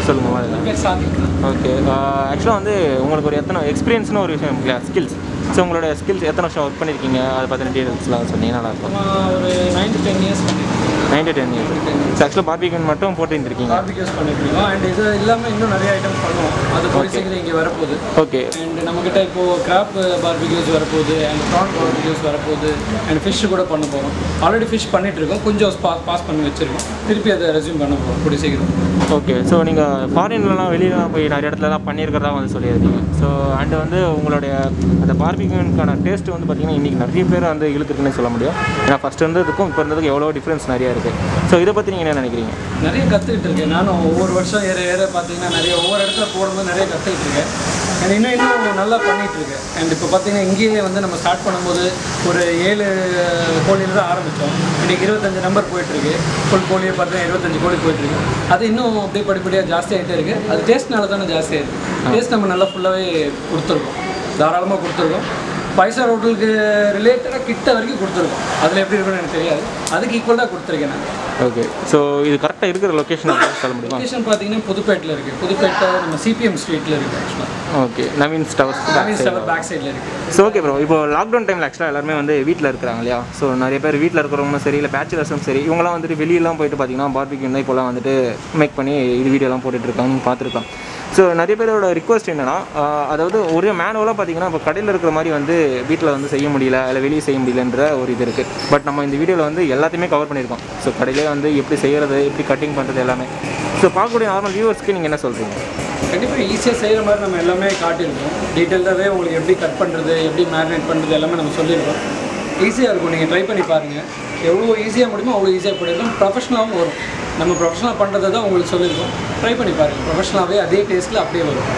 சொல்லுங்கள் முதல்ல என் பேர் சாதிக் ஓகே ஆக்சுவலாக வந்து உங்களுக்கு ஒரு எத்தனை எக்ஸ்பீரியன்ஸ்னு ஒரு விஷயம் இல்லையா ஸ்கில்ஸ் ஸோ உங்களோட ஸ்கில்ஸ் எத்தனை வருஷம் ஒர்க் பண்ணியிருக்கீங்க அதை பற்றின டீட்டெயில்ஸ்லாம் சொன்னீங்கன்னா நல்லாயிருக்கும் நம்ம ஒரு நைன் டு டென் இயர்ஸ் பண்ணியிருக்கோம் nine to ten years so ஆக்சுவலாக பார்பிகன் மட்டும் போட்டுட்டு இருக்கீங்க பார்பிக்யூஸ் பண்ணியிருக்கோம் அண்ட் இது இல்லாமல் இன்னும் நிறைய ஐட்டம்ஸ் பண்ணுவோம் அது போய் சீக்கிரம் இங்கே வரப்போகுது ஓகே அண்ட் நம்மக்கிட்ட இப்போது கிராப் பார்பிக்யூஸ் வரப்போகுது அண்ட் ப்ரான் பார்பிக்யூஸ் வரப்போகுது அண்ட் ஃபிஷ் கூட பண்ண போகிறோம் ஆல்ரெடி ஃபிஷ் பண்ணிட்டு இருக்கோம் கொஞ்சம் பாஸ் பாஸ் பண்ணி வச்சிருக்கோம் திருப்பி அதை ரெஸ்யூம் பண்ண போகிறோம் கூடிய சீக்கிரம் ஓகே ஸோ நீங்கள் ஃபாரின்லலாம் வெளியிலலாம் போய் நிறைய இடத்துலலாம் பண்ணியிருக்கிறதா வந்து சொல்லியிருக்கீங்க ஸோ அண்டு வந்து உங்களுடைய அந்த பார்பிகனுக்கான டேஸ்ட் வந்து பார்த்தீங்கன்னா இன்றைக்கி நிறைய பேர் வந்து இழுத்துருக்குன்னு சொல்ல முடியும் ஏன்னா ஃபஸ்ட் இருந்ததுக்கும் இப்போ இருந்ததுக்கும் எவ்வளோ டிஃப்ரென்ஸ் நிறைய இருக்குது ஸோ இதை பற்றி நீங்கள் என்ன நினைக்கிறீங்க நிறைய கற்றுக்கிட்டு இருக்கேன் நானும் ஒவ்வொரு வருஷம் ஏற ஏற பார்த்தீங்கன்னா நிறைய ஒவ்வொரு இடத்துல போடும்போது நிறைய கற்றுக்கிட்டு இருக்கேன் அண்ட் இன்னும் இன்னும் நல்லா பண்ணிட்டு இருக்கேன் அண்ட் இப்போ பார்த்தீங்கன்னா இங்கேயே வந்து நம்ம ஸ்டார்ட் பண்ணும்போது ஒரு ஏழு கோழியில் தான் ஆரம்பித்தோம் இன்றைக்கி இருபத்தஞ்சு நம்பர் போயிட்டுருக்கு ஃபுல் கோழியை பார்த்தீங்கன்னா இருபத்தஞ்சு கோழி போயிட்டுருக்கு அது இன்னும் அப்படியே படிப்படியாக ஜாஸ்தியாகிட்டே இருக்குது அது டேஸ்ட்னால தானே ஜாஸ்தியாக இருக்குது டேஸ்ட் நம்ம நல்லா ஃபுல்லாகவே கொடுத்துருக்கோம் தாராளமாக கொடுத்துருக்கோம் ஃபைவ் ஸ்டார் ஹோட்டலுக்கு ரிலேட்டடாக கிட்ட வரைக்கும் கொடுத்துருக்கோம் அதில் எப்படி இருக்குன்னு எனக்கு தெரியாது அதுக்கு ஈக்குவலாக கொடுத்துருக்கேன் நான் ஓகே ஸோ இது கரெக்டாக இருக்கிற லொக்கேஷன் சொல்ல முடியுமா லொக்கேஷன் பார்த்தீங்கன்னா புதுப்பேட்டில் இருக்குது புதுப்பேட்டை நம்ம சிபிஎம் ஸ்ட்ரீட்டில் இருக்குது ஆக்சுவலாக ஓகே நவீன் டவர்ஸ் நவீன் ஸ்டவர் பேக் சைடில் இருக்குது ஸோ ஓகே ப்ரோ இப்போ லாக்டவுன் டைமில் ஆக்சுவலாக எல்லாருமே வந்து வீட்டில் இருக்கிறாங்க இல்லையா ஸோ நிறைய பேர் வீட்டில் இருக்கிறவங்களும் சரி இல்லை பேச்சுலர்ஸும் சரி இவங்கலாம் வந்துட்டு வெளியெல்லாம் போயிட்டு பார்த்தீங்கன்னா பார்பிக்யூ தான் இப்போலாம் வந்துட்டு மேக் பண்ணி இது வீடியோலாம் போட்டுட்டு இருக்காங்கன்னு பார்த்துருக்கோம் ஸோ நிறைய பேரோட ரிக்வஸ்ட் என்னன்னா ஆஹ், அதாவது ஒரே மேனுவலாக பார்த்தீங்கன்னா இப்போ கடையில் இருக்கிற மாதிரி வந்து வீட்டில் வந்து செய்ய முடியல இல்லை வெளியே செய்ய முடியலன்ற ஒரு இது இருக்குது பட் நம்ம இந்த வீடியோவில் வந்து எல்லாத்தையுமே கவர் பண்ணியிருக்கோம் ஸோ கடையிலே வந்து எப்படி செய்கிறது எப்படி கட்டிங் பண்ணுறது எல்லாமே ஸோ பார்க்கக்கூடிய நார்மல் வியூவர்ஸ்க்கு நீங்கள் என்ன சொல்கிறீங்க கண்டிப்பாக ஈஸியாக செய்கிற மாதிரி நம்ம எல்லாமே காட்டியிருக்கோம் டீட்டெயில்டாகவே உங்களுக்கு எப்படி கட் பண்ணுறது எப்படி மேரினேட் பண்ணுறது எல்லாமே நம்ம சொல்லியிருக்கோம் ஈஸியாக இருக்கும் நீங்கள் ட்ரை பண்ணி பாருங்கள் எவ்வளோ ஈஸியாக முடியுமோ அவ்வளோ ஈஸியாக பண்ணியிருக்கோம் ப்ரொஃபஷனலாகவும் வரும் நம்ம ப்ரொஃபஷனல் பண்ணுறதை தான் உங்களுக்கு சொல்லியிருக்கோம் ட்ரை பண்ணி பாருங்கள் ப்ரொஃபஷனலாகவே அதே டேஸ்ட்டில் அப்படியே வரும்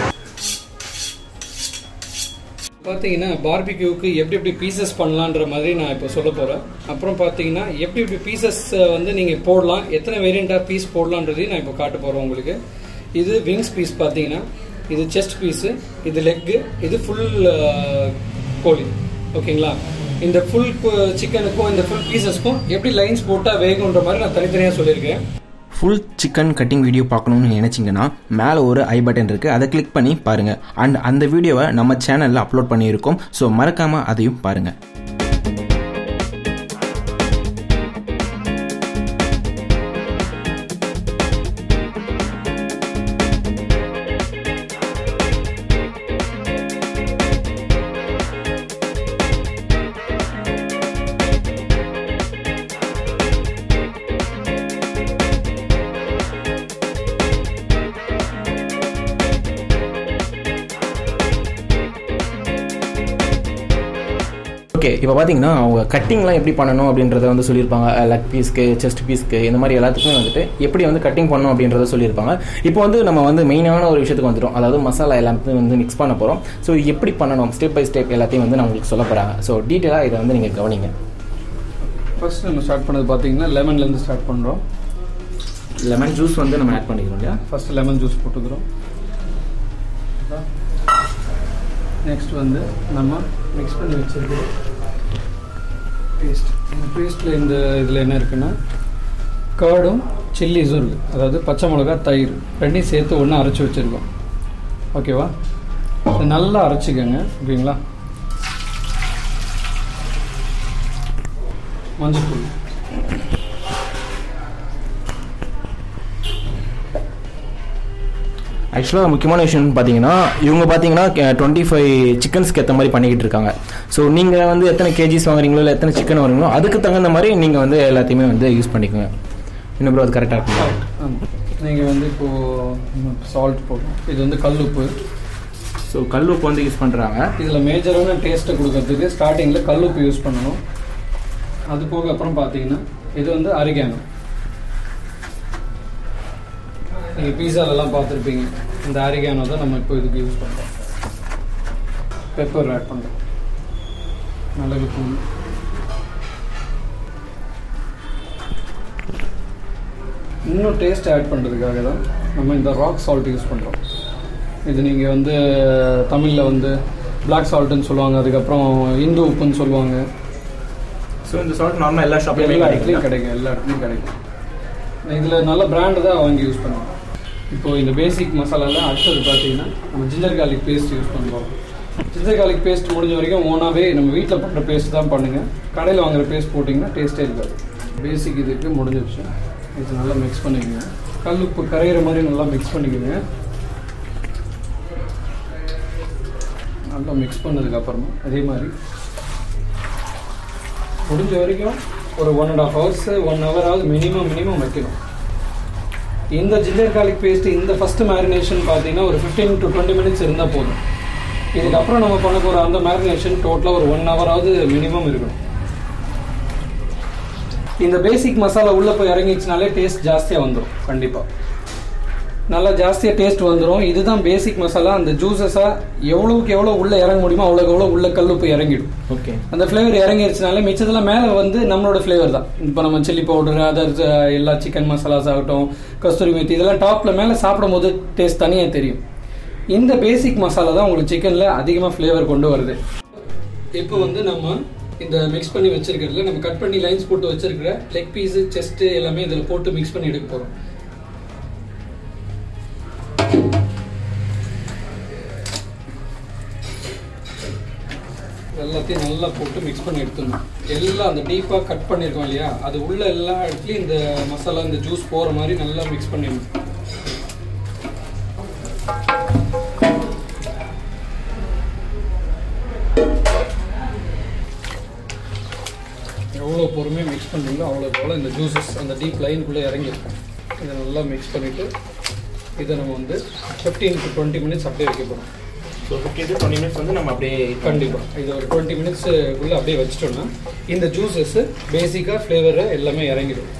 பார்த்தீங்கன்னா பார்பிக்யூக்கு எப்படி எப்படி பீசஸ் பண்ணலான்ற மாதிரி நான் இப்போ சொல்ல போகிறேன் அப்புறம் பார்த்தீங்கன்னா எப்படி எப்படி பீசஸ் வந்து நீங்கள் போடலாம் எத்தனை வேரியண்ட்டாக பீஸ் போடலான்றதையும் நான் இப்போ காட்ட போகிறேன் உங்களுக்கு இது விங்ஸ் பீஸ் பார்த்தீங்கன்னா இது செஸ்ட் பீஸு இது லெக்கு இது ஃபுல் கோழி ஓகேங்களா இந்த ஃபுல் சிக்கனுக்கும் இந்த ஃபுல் பீசஸ்க்கும் எப்படி லைன்ஸ் போட்டால் வேகுன்ற மாதிரி நான் தனித்தனியாக சொல்லியிருக்கேன் ஃபுல் சிக்கன் கட்டிங் வீடியோ பார்க்கணும்னு நினச்சிங்கன்னா மேலே ஒரு ஐ பட்டன் இருக்குது அதை கிளிக் பண்ணி பாருங்கள் அண்ட் அந்த வீடியோவை நம்ம சேனலில் அப்லோட் பண்ணியிருக்கோம் ஸோ மறக்காமல் அதையும் பாருங்கள் ஓகே இப்போ பார்த்தீங்கன்னா அவங்க கட்டிங்லாம் எப்படி பண்ணணும் அப்படின்றத வந்து சொல்லியிருப்பாங்க லக் பீஸ்க்கு செஸ்ட் பீஸ்க்கு இந்த மாதிரி எல்லாத்துக்குமே வந்துட்டு எப்படி வந்து கட்டிங் பண்ணணும் அப்படின்றத சொல்லியிருப்பாங்க இப்போ வந்து நம்ம வந்து மெயினான ஒரு விஷயத்துக்கு வந்துட்டோம் அதாவது மசாலா எல்லாத்தையும் வந்து மிக்ஸ் பண்ண போகிறோம் ஸோ எப்படி பண்ணணும் ஸ்டெப் பை ஸ்டெப் எல்லாத்தையும் வந்து நான் உங்களுக்கு சொல்ல போகிறாங்க ஸோ டீட்டெயிலாக இதை வந்து நீங்கள் கவனிங்க ஃபர்ஸ்ட் நம்ம ஸ்டார்ட் பண்ணது பார்த்தீங்கன்னா லெமன்லேருந்து ஸ்டார்ட் பண்ணுறோம் லெமன் ஜூஸ் வந்து நம்ம ஆட் பண்ணிக்கிறோம் இல்லையா ஃபர்ஸ்ட் லெமன் ஜூஸ் போட்டுக்கிறோம் நெக்ஸ்ட் வந்து நம்ம மிக்ஸ் பண்ணி வச்சிருக்கிறோம் பேஸ்ட் இந்த பேஸ்ட்டில் இந்த இதில் என்ன இருக்குன்னா கர்டும் சில்லிஸும் இருக்குது அதாவது பச்சை மிளகா தயிர் ரெண்டையும் சேர்த்து ஒன்று அரைச்சி வச்சுருக்கோம் ஓகேவா இதை நல்லா அரைச்சிக்கோங்க ஓகேங்களா மஞ்சள் ஆக்சுவலாக முக்கியமான விஷயம் பார்த்தீங்கன்னா இவங்க பார்த்தீங்கன்னா டுவெண்ட்டி ஃபைவ் சிக்கன்ஸ்க்கு ஏற்ற மாதிரி பண்ணிக்கிட்டு இருக்காங்க ஸோ நீங்கள் வந்து எத்தனை கேஜிஸ் வாங்குறீங்களோ இல்லை எத்தனை சிக்கன் வாங்குறீங்களோ அதுக்கு தகுந்த மாதிரி நீங்கள் வந்து எல்லாத்தையுமே வந்து யூஸ் பண்ணிக்கோங்க இன்னும் ப்ரோ அது கரெக்டாக இருக்குங்களா ஆமாம் நீங்கள் வந்து இப்போது சால்ட் போடணும் இது வந்து கல் உப்பு ஸோ கல் உப்பு வந்து யூஸ் பண்ணுறாங்க இதில் மேஜரான டேஸ்ட்டை கொடுக்கறதுக்கு ஸ்டார்டிங்கில் கல் உப்பு யூஸ் பண்ணணும் அது போக அப்புறம் பார்த்தீங்கன்னா இது வந்து அரிகானோ நீங்கள் பீஸாலெல்லாம் பார்த்துருப்பீங்க இந்த அரிகானோ தான் நம்ம இப்போ இதுக்கு யூஸ் பண்ணுறோம் பெப்பர் ஆட் பண்ணுறோம் மிளகு தூள் இன்னும் டேஸ்ட் ஆட் பண்ணுறதுக்காக தான் நம்ம இந்த ராக் சால்ட் யூஸ் பண்ணுறோம் இது நீங்கள் வந்து தமிழில் வந்து பிளாக் சால்ட்டுன்னு சொல்லுவாங்க அதுக்கப்புறம் இந்து உப்புன்னு சொல்லுவாங்க ஸோ இந்த சால்ட் நார்மலாக எல்லா ஷாப்லையுமே எல்லா கிடைக்கும் இடத்துலையும் கிடைக்கும் எல்லா இடத்துலையும் கிடைக்கும் இதில் நல்ல பிராண்டு தான் வாங்கி யூஸ் பண்ணுவோம் இப்போ இந்த பேசிக் மசாலாவில் அடுத்தது பார்த்தீங்கன்னா நம்ம ஜிஞ்சர் garlic பேஸ்ட் யூஸ் பண்ணுறோம் ஜிஞ்சர் garlic பேஸ்ட் முடிஞ்ச வரைக்கும் ஓனாகவே நம்ம வீட்டில் பண்ணுற பேஸ்ட் தான் பண்ணுங்கள் கடையில் வாங்குற பேஸ்ட் போட்டிங்கன்னா டேஸ்ட்டே இருக்காது பேசிக் இதுக்கு முடிஞ்சிருச்சு இது நல்லா மிக்ஸ் பண்ணிக்கோங்க கல் உப்பு கரையிற மாதிரி நல்லா மிக்ஸ் பண்ணிக்கோங்க நல்லா மிக்ஸ் பண்ணதுக்கப்புறமா அதே மாதிரி முடிஞ்ச வரைக்கும் ஒரு one and half hours one ஹவராவது மினிமம் மினிமம் வைக்கணும் இந்த ஜிஞ்சர் garlic பேஸ்ட் இந்த ஃபர்ஸ்ட் மேரினேஷன் பார்த்தீங்கன்னா ஒரு ஃபிஃப்டீன் டு டுவெண்ட்டி மினிட்ஸ் இருந்தால் போதும் இதுக்கப்புறம் நம்ம பண்ண போகிற அந்த மேரினேஷன் டோட்டலாக ஒரு ஒன் ஹவராவது மினிமம் இருக்கணும் இந்த பேசிக் மசாலா உள்ளே போய் இறங்கிச்சுனாலே டேஸ்ட் ஜாஸ்தியாக வந்துடும் கண்டிப்பாக நல்லா ஜாஸ்தியாக டேஸ்ட் வந்துடும் இதுதான் பேசிக் மசாலா அந்த ஜூஸஸாக எவ்வளவுக்கு எவ்வளோ உள்ளே இறங்க முடியுமோ அவ்வளோக்கு எவ்வளோ உள்ள கல் போய் இறங்கிடும் ஓகே அந்த ஃப்ளேவர் இறங்கிருச்சுனாலே மிச்சத்தில் மேலே வந்து நம்மளோட ஃப்ளேவர் தான் இப்போ நம்ம சில்லி பவுடர் அதர் எல்லா சிக்கன் மசாலாஸ் ஆகட்டும் கஸ்தூரி மேத்தி இதெல்லாம் டாப்பில் மேலே சாப்பிடும் போது டேஸ்ட் தனியாக தெரியும் இந்த பேசிக் மசாலா தான் உங்களுக்கு சிக்கனில் அதிகமாக ஃப்ளேவர் கொண்டு வருது இப்போ வந்து நம்ம இந்த மிக்ஸ் பண்ணி வச்சிருக்கிறதுல நம்ம கட் பண்ணி லைன்ஸ் போட்டு வச்சிருக்கிற லெக் பீஸு செஸ்ட்டு எல்லாமே இதில் போட்டு மிக்ஸ் பண்ணி எடுக்க போகிறோம் எல்லாத்தையும் நல்லா போட்டு மிக்ஸ் பண்ணி எடுத்துடணும் எல்லாம் அந்த டீப்பாக கட் பண்ணியிருக்கோம் இல்லையா அது உள்ள எல்லா இடத்துலையும் இந்த மசாலா இந்த ஜூஸ் போகிற மாதிரி நல்லா மிக்ஸ் பண்ணிடணும் எவ்வளோ பொறுமையாக மிக்ஸ் பண்ணுறீங்களோ அவ்வளோ போல் இந்த ஜூஸஸ் அந்த டீப் லைனுக்குள்ளே இறங்கிருக்கும் இதை நல்லா மிக்ஸ் பண்ணிவிட்டு இதை நம்ம வந்து ஃபிஃப்டீன் டு டுவெண்ட்டி மினிட்ஸ் அப்படியே வைக்க போகிறோம் so fifty to twenty minutes வந்து நம்ம அப்படியே கண்டிப்பாக இது ஒரு டுவெண்ட்டி மினிட்ஸுக்குள்ளே அப்படியே வச்சிட்டோம்னா இந்த ஜூஸஸ் பேசிக்காக ஃப்ளேவர் எல்லாமே இறங்கிடும்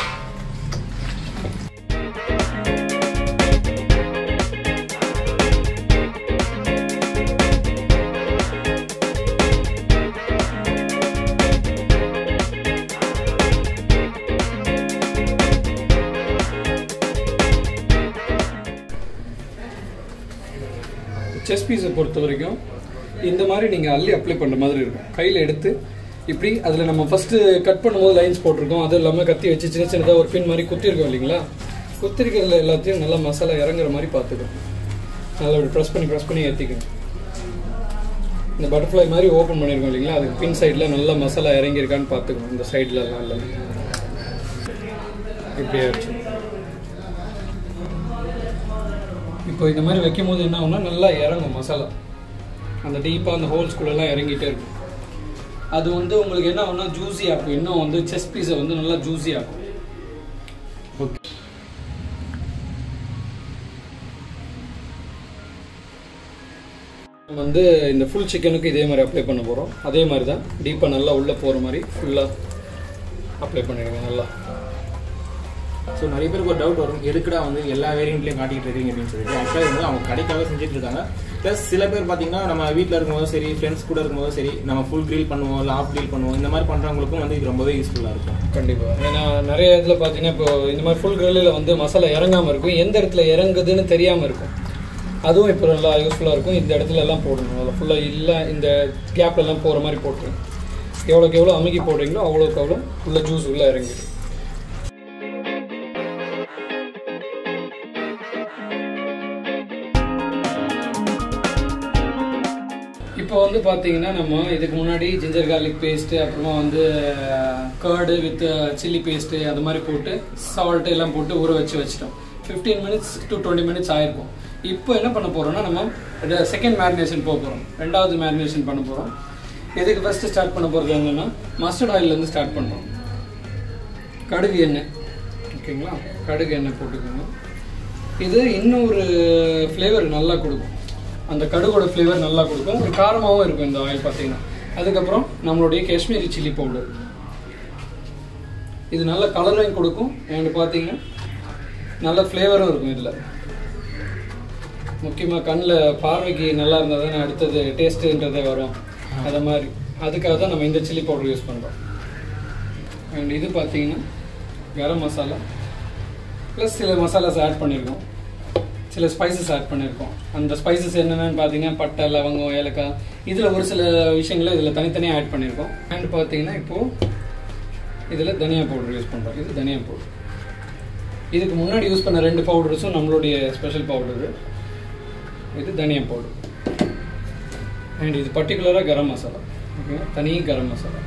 செஸ் பீஸை பொறுத்த வரைக்கும் இந்த மாதிரி நீங்கள் அள்ளி அப்ளை பண்ணுற மாதிரி இருக்கும் கையில் எடுத்து இப்படி அதில் நம்ம ஃபஸ்ட்டு கட் பண்ணும்போது லைன்ஸ் போட்டிருக்கோம் அது இல்லாமல் கத்தி வச்சு சின்ன சின்னதாக ஒரு பின் மாதிரி குத்திருக்கோம் இல்லைங்களா குத்திருக்கிறதுல எல்லாத்தையும் நல்லா மசாலா இறங்குற மாதிரி பார்த்துக்கணும் நல்லா இப்படி ப்ரெஸ் பண்ணி ப்ரெஸ் பண்ணி ஏற்றிக்கணும் இந்த பட்டர்ஃப்ளை மாதிரி ஓப்பன் பண்ணியிருக்கோம் இல்லைங்களா அதுக்கு பின் சைடில் நல்லா மசாலா இறங்கியிருக்கான்னு பார்த்துக்கணும் இந்த சைட்லலாம் இல்லை இப்படி ஆயிடுச்சு இப்போ இந்த மாதிரி வைக்கும் போது என்ன ஆகும்னா நல்லா இறங்கும் மசாலா அந்த டீப்பாக அந்த ஹோல்ஸ்குள்ளெல்லாம் இறங்கிட்டே இருக்கும் அது வந்து உங்களுக்கு என்ன ஆகும்னா ஜூஸி ஆகும் இன்னும் வந்து செஸ் பீஸை வந்து நல்லா ஜூஸி ஆகும் ஓகே நம்ம வந்து இந்த ஃபுல் சிக்கனுக்கு இதே மாதிரி அப்ளை பண்ண போகிறோம் அதே மாதிரி தான் டீப்பாக நல்லா உள்ளே போகிற மாதிரி ஃபுல்லாக அப்ளை பண்ணிடுங்க நல்லா ஸோ நிறைய பேருக்கு ஒரு டவுட் வரும் எதுக்குடா வந்து எல்லா வேரியண்ட்லையும் காட்டிட்டு இருக்கீங்க அப்படின்னு சொல்லிட்டு ஆக்சுவலாக வந்து அவங்க கடைக்காக செஞ்சுட்டு இருக்காங்க ப்ளஸ் சில பேர் பார்த்தீங்கன்னா நம்ம வீட்டில் இருக்கும்போதும் சரி ஃப்ரெண்ட்ஸ் கூட இருக்கும்போதும் சரி நம்ம ஃபுல் க்ரில் பண்ணுவோம் இல்லை ஆஃப் க்ரில் பண்ணுவோம் இந்த மாதிரி பண்ணுறவங்களுக்கும் வந்து இது ரொம்பவே யூஸ்ஃபுல்லாக இருக்கும் கண்டிப்பாக ஏன்னா நிறைய இடத்துல பார்த்தீங்கன்னா இப்போ இந்த மாதிரி ஃபுல் கிரில்லில் வந்து மசாலா இறங்காமல் இருக்கும் எந்த இடத்துல இறங்குதுன்னு தெரியாமல் இருக்கும் அதுவும் இப்போ நல்லா யூஸ்ஃபுல்லாக இருக்கும் இந்த இடத்துல எல்லாம் போடணும் அதில் ஃபுல்லாக இல்லை இந்த கேப்ல எல்லாம் போகிற மாதிரி போட்டுருங்க எவ்வளோக்கு எவ்வளோ அமுக்கி போடுறீங்களோ அவ்வளோக்கு அவ்வளோ உள்ள ஜூஸ் உள்ளே இறங்கிடும் இப்போ வந்து பார்த்தீங்கன்னா நம்ம இதுக்கு முன்னாடி ஜிஞ்சர் garlic பேஸ்ட்டு அப்புறமா வந்து கர்டு வித் சில்லி பேஸ்ட்டு அது மாதிரி போட்டு சால்ட் எல்லாம் போட்டு ஊற வச்சு வச்சிட்டோம் fifteen minutes to twenty minutes ஆயிருக்கும் இப்போ என்ன பண்ண போறோம்னா நம்ம செகண்ட் மேரினேஷன் போக போகிறோம் ரெண்டாவது மேரினேஷன் பண்ண போகிறோம் எதுக்கு ஃபஸ்ட்டு ஸ்டார்ட் பண்ண போகிறது என்னன்னா மஸ்டர்ட் ஆயிலேருந்து ஸ்டார்ட் பண்ணுறோம் கடுகு எண்ணெய் ஓகேங்களா கடுகு எண்ணெய் போட்டுக்கோங்க இது இன்னொரு ஃப்ளேவர் நல்லா கொடுக்கும் அந்த கடுகோட ஃப்ளேவர் நல்லா கொடுக்கும் ஒரு காரமாகவும் இருக்கும் இந்த ஆயில் பார்த்தீங்கன்னா அதுக்கப்புறம் நம்மளுடைய காஷ்மீரி சில்லி பவுடர் இது நல்ல கலரையும் கொடுக்கும் அண்ட் பார்த்தீங்கன்னா நல்ல ஃப்ளேவரும் இருக்கும் இதில் முக்கியமாக கண்ணில் பார்வைக்கு நல்லா இருந்தால் தானே அடுத்தது டேஸ்ட்டுன்றதே வரும் அதை மாதிரி அதுக்காக தான் நம்ம இந்த சில்லி பவுடர் யூஸ் பண்ணுறோம் அண்ட் இது பார்த்தீங்கன்னா கரம் மசாலா ப்ளஸ் சில மசாலாஸ் ஆட் பண்ணியிருக்கோம் சில ஸ்பைசஸ் ஆட் பண்ணியிருக்கோம் அந்த ஸ்பைசஸ் என்னென்னு பார்த்தீங்கன்னா பட்டை லவங்கம் ஏலக்காய் இதில் ஒரு சில விஷயங்களை இதில் தனித்தனியாக ஆட் பண்ணியிருக்கோம் அண்ட் பார்த்தீங்கன்னா இப்போது இதில் தனியா பவுடர் யூஸ் பண்ணுறோம் இது தனியா பவுடர் இதுக்கு முன்னாடி யூஸ் பண்ண ரெண்டு பவுடர்ஸும் நம்மளுடைய ஸ்பெஷல் பவுடரு இது தனியா பவுடர் அண்ட் இது பர்டிகுலராக கரம் மசாலா ஓகே தனி கரம் மசாலா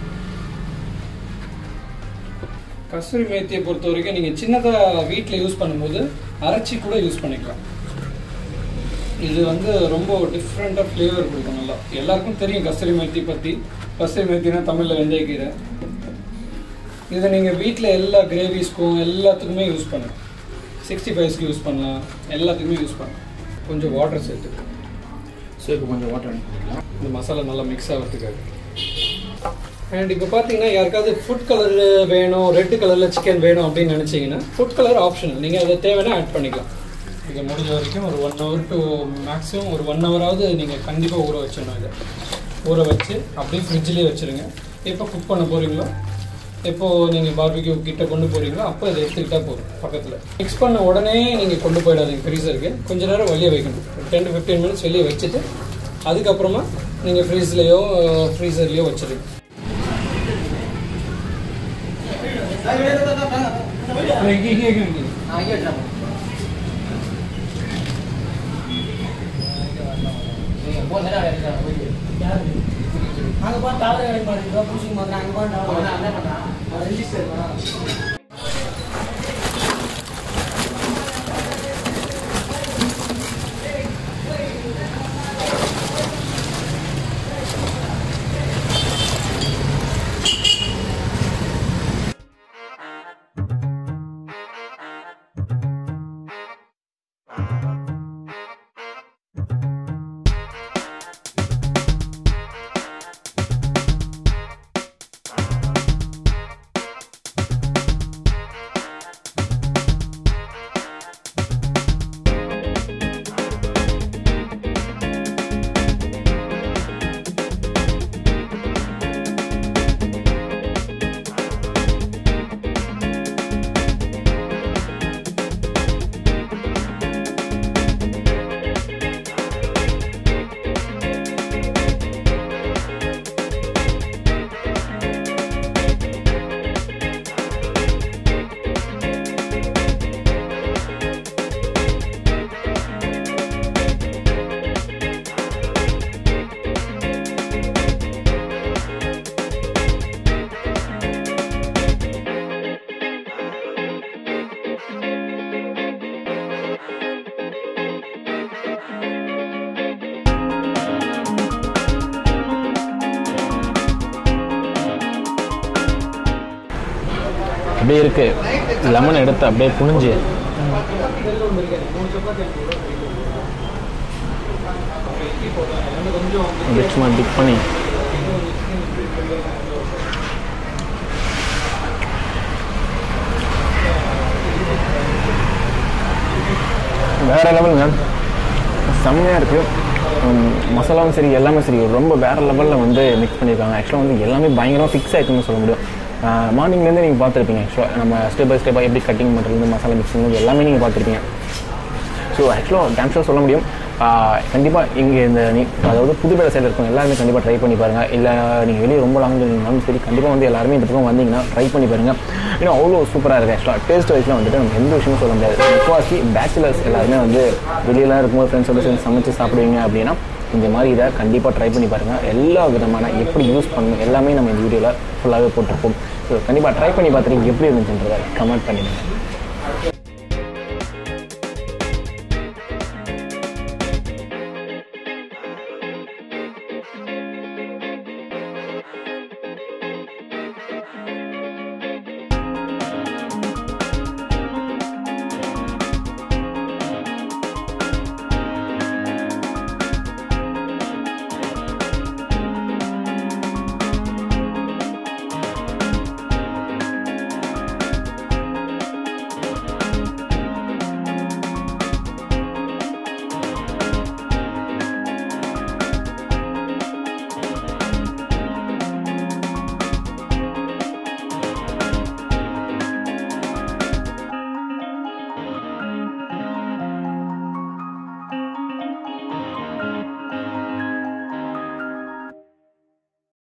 கஸ்தூரி மேத்தியை பொறுத்த வரைக்கும் நீங்கள் சின்னதாக வீட்டில் யூஸ் பண்ணும்போது அரைச்சி கூட யூஸ் பண்ணிக்கலாம் இது வந்து ரொம்ப டிஃப்ரெண்ட்டாக ஃப்ளேவர் கொடுக்கும் நல்லா எல்லாருக்கும் தெரியும் கஸ்தூரி மேத்தி பற்றி கஸ்தூரி மேத்தினா தமிழில் வெந்தயக்கீரை இதை நீங்கள் வீட்டில் எல்லா கிரேவிஸ்க்கும் எல்லாத்துக்குமே யூஸ் பண்ணலாம் சிக்ஸ்டி ஃபைவ்ஸ்க்கு யூஸ் பண்ணலாம் எல்லாத்துக்குமே யூஸ் பண்ணலாம் கொஞ்சம் வாட்டர் சேர்த்துக்கலாம் ஸோ இப்போ கொஞ்சம் வாட்டர் அனுப்பிக்கலாம் இந்த மசாலா நல்லா மிக்ஸ் ஆகிறதுக்காக அண்ட் இப்போ பார்த்தீங்கன்னா யாருக்காவது ஃபுட் கலர் வேணும் ரெட் கலரில் சிக்கன் வேணும் அப்படின்னு நினச்சிங்கன்னா ஃபுட் கலர் ஆப்ஷனல் நீங்கள் அதை தேவைன்னா ஆட் பண்ணிக்கலாம் இது முடிஞ்ச வரைக்கும் ஒரு ஒன் ஹவர் டு மேக்ஸிமம் ஒரு ஒன் ஹவராவது நீங்கள் கண்டிப்பாக ஊற வச்சிடணும் இதை ஊற வச்சு அப்படியே ஃப்ரிட்ஜ்லேயே வச்சுருங்க எப்போ குக் பண்ண போகிறீங்களோ எப்போ நீங்கள் பார்பிக்யூ கிட்ட கொண்டு போகிறீங்களோ அப்போ இதை எடுத்துக்கிட்டா போதும் பக்கத்தில் மிக்ஸ் பண்ண உடனே நீங்கள் கொண்டு போயிடாதீங்க ஃப்ரீசருக்கு கொஞ்ச நேரம் வெளியே வைக்கணும் டென் டு ஃபிஃப்டீன் மினிட்ஸ் வெளியே வச்சுட்டு அதுக்கப்புறமா நீங்கள் ஃப்ரீஸ்லேயோ ஃப்ரீசர்லேயோ வச்சுருங்க அப்படியே இருக்கு லெமன் எடுத்து அப்படியே புழிஞ்சு அப்படியே சும்மா டிப் பண்ணி வேற லெவலுங்க செம்மையாக இருக்குது மசாலாவும் சரி எல்லாமே சரி ரொம்ப வேறு லெவலில் வந்து மிக்ஸ் பண்ணியிருக்காங்க ஆக்சுவலாக வந்து எல்லாமே பயங்கரமாக ஃபிக்ஸ் ஆகிருக்குன்னு சொல்ல முடியும் மார்னிங்லேருந்து நீங்கள் பார்த்துருப்பீங்க ஆக்சுவலாக நம்ம ஸ்டெப் பை ஸ்டெப்பாக எப்படி கட்டிங் பண்ணுறது மசாலா மிக்சிங் எல்லாமே நீங்கள் பார்த்துருப்பீங்க ஸோ ஆக்சுவலாக டான்ஸாக சொல்ல முடியும் கண்டிப்பாக இங்கே இந்த நீ அதாவது புதுப்பேட்டை சைடில் இருக்கவங்க எல்லாருமே கண்டிப்பாக ட்ரை பண்ணி பாருங்கள் இல்லை நீங்கள் வெளியே ரொம்ப லாங் இருந்தாலும் சரி கண்டிப்பாக வந்து எல்லாருமே இந்த பக்கம் வந்தீங்கன்னா ட்ரை பண்ணி பாருங்கள் இன்னும் அவ்வளோ சூப்பராக இருக்குது ஆக்சுவலாக டேஸ்ட் வைஸில் வந்துட்டு நம்ம எந்த விஷயமும் சொல்ல முடியாது முக்கால்வாசி பேச்சுலர்ஸ் எல்லாருமே வந்து வெளியெல்லாம் இருக்கும்போது ஃப்ரெண்ட்ஸோட சேர்ந்து சமைச்சு சாப்பிடுவீங்க அப்படின்னா இந்த மாதிரி இதை கண்டிப்பாக ட்ரை பண்ணி பாருங்கள் எல்லா விதமான எப்படி யூஸ் பண்ணணும் எல்லாமே நம்ம இந்த வீடியோவில் ஃபுல்லாகவே போட்டிருப்போம் ஸோ கண்டிப்பாக ட்ரை பண்ணி பார்த்துட்டு எப்படி இருந்துச்சுன்றதை கமெண்ட் பண்ணிடுங்க